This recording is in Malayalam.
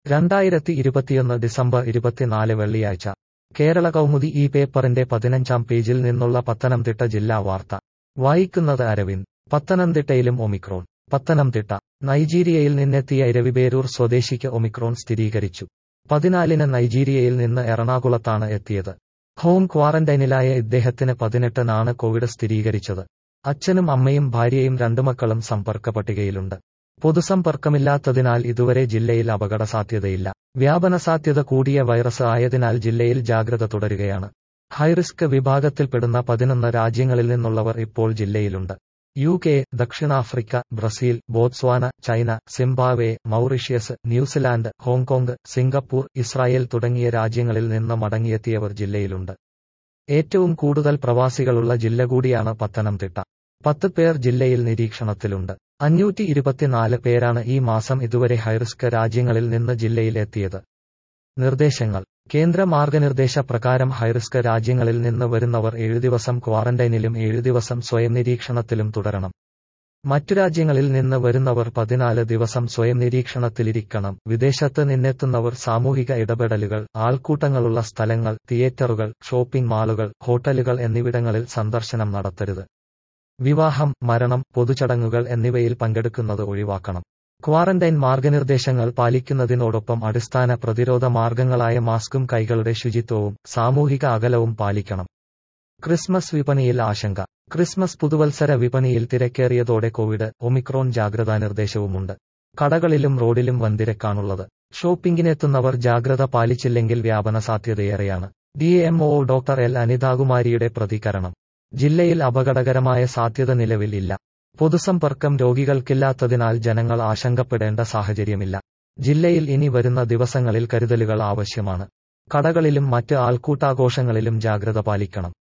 രണ്ടായിരത്തി ഇരുപത്തിയൊന്ന് ഡിസംബർ ഇരുപത്തിനാല് വെള്ളിയാഴ്ച കേരള കൗമുദി ഈ പേപ്പറിന്റെ പതിനഞ്ചാം പേജിൽ നിന്നുള്ള പത്തനംതിട്ട ജില്ലാ വാർത്ത വായിക്കുന്നത് അരവിന്ദ് പത്തനംതിട്ടയിലും ഒമിക്രോൺ പത്തനംതിട്ട നൈജീരിയയിൽ നിന്നെത്തിയ ഇരവിപേരൂർ സ്വദേശിക്ക് ഒമിക്രോൺ സ്ഥിരീകരിച്ചു പതിനാലിന് നൈജീരിയയിൽ നിന്ന് എറണാകുളത്താണ് എത്തിയത് ഹോം ക്വാറന്റൈനിലായ ഇദ്ദേഹത്തിന് പതിനെട്ടിനാണ് കോവിഡ് സ്ഥിരീകരിച്ചത് അച്ഛനും അമ്മയും ഭാര്യയും രണ്ടു മക്കളും സമ്പർക്ക പട്ടികയിലുണ്ട് പൊതുസമ്പർക്കമില്ലാത്തതിനാൽ ഇതുവരെ ജില്ലയിൽ അപകട സാധ്യതയില്ല വ്യാപന സാധ്യത കൂടിയ വൈറസ് ആയതിനാൽ ജില്ലയിൽ ജാഗ്രത തുടരുകയാണ് ഹൈറിസ്ക് വിഭാഗത്തിൽപ്പെടുന്ന പതിനൊന്ന് രാജ്യങ്ങളിൽ നിന്നുള്ളവർ ഇപ്പോൾ ജില്ലയിലുണ്ട് യു കെ ദക്ഷിണാഫ്രിക്ക Brazil Botswana China Zimbabwe Mauritius New Zealand Hong Kong Singapore Israel തുടങ്ങിയ രാജ്യങ്ങളിൽ നിന്ന് മടങ്ങിയെത്തിയവർ ജില്ലയിലുണ്ട് ഏറ്റവും കൂടുതൽ പ്രവാസികളുള്ള ജില്ല കൂടിയാണ് പത്തനംതിട്ട പത്ത് പേർ ജില്ലയിൽ നിരീക്ഷണത്തിലുണ്ട് അഞ്ഞൂറ്റി ഇരുപത്തിനാല് പേരാണ് ഈ മാസം ഇതുവരെ ഹൈറിസ്ക് രാജ്യങ്ങളിൽ നിന്ന് ജില്ലയിൽ എത്തിയത് നിർദ്ദേശങ്ങൾ കേന്ദ്ര മാർഗനിർദ്ദേശ പ്രകാരം ഹൈറിസ്ക് രാജ്യങ്ങളിൽ നിന്ന് വരുന്നവർ ഏഴു ദിവസം ക്വാറന്റൈനിലും ഏഴു ദിവസം സ്വയം നിരീക്ഷണത്തിലും തുടരണം മറ്റു രാജ്യങ്ങളിൽ നിന്ന് വരുന്നവർ പതിനാല് ദിവസം സ്വയം നിരീക്ഷണത്തിലിരിക്കണം വിദേശത്ത് നിന്നെത്തുന്നവർ സാമൂഹിക ഇടപെടലുകൾ ആൾക്കൂട്ടങ്ങളുള്ള സ്ഥലങ്ങൾ തിയേറ്ററുകൾ ഷോപ്പിംഗ് മാളുകൾ ഹോട്ടലുകൾ എന്നിവിടങ്ങളിൽ സന്ദർശനം നടത്തരുത് വിവാഹം മരണം പൊതുചടങ്ങുകൾ എന്നിവയിൽ പങ്കെടുക്കുന്നത് ഒഴിവാക്കണം ക്വാറന്റൈൻ മാർഗനിർദ്ദേശങ്ങൾ പാലിക്കുന്നതിനോടൊപ്പം അടിസ്ഥാന പ്രതിരോധ മാർഗങ്ങളായ മാസ്കും കൈകളുടെ ശുചിത്വവും സാമൂഹിക അകലവും പാലിക്കണം ക്രിസ്മസ് വിപണിയിൽ ആശങ്ക ക്രിസ്മസ് പുതുവത്സര വിപണിയിൽ തിരക്കേറിയതോടെ കോവിഡ് ഒമിക്രോൺ ജാഗ്രതാ നിർദ്ദേശവുമുണ്ട് കടകളിലും റോഡിലും വൻതിരക്കാണുള്ളത് ഷോപ്പിംഗിനെത്തുന്നവർ ജാഗ്രത പാലിച്ചില്ലെങ്കിൽ വ്യാപന സാധ്യതയേറെയാണ് ഡിഎംഒ ഡോക്ടർ എൽ അനിതാകുമാരിയുടെ പ്രതികരണം ജില്ലയിൽ അപകടകരമായ സാധ്യത നിലവിൽ ഇല്ല പൊതുസമ്പർക്കം രോഗികൾക്കില്ലാത്തതിനാൽ ജനങ്ങൾ ആശങ്കപ്പെടേണ്ട സാഹചര്യമില്ല ജില്ലയിൽ ഇനി വരുന്ന ദിവസങ്ങളിൽ കരുതലുകൾ ആവശ്യമാണ് കടകളിലും മറ്റ് ആൾക്കൂട്ടാഘോഷങ്ങളിലും ജാഗ്രത പാലിക്കണം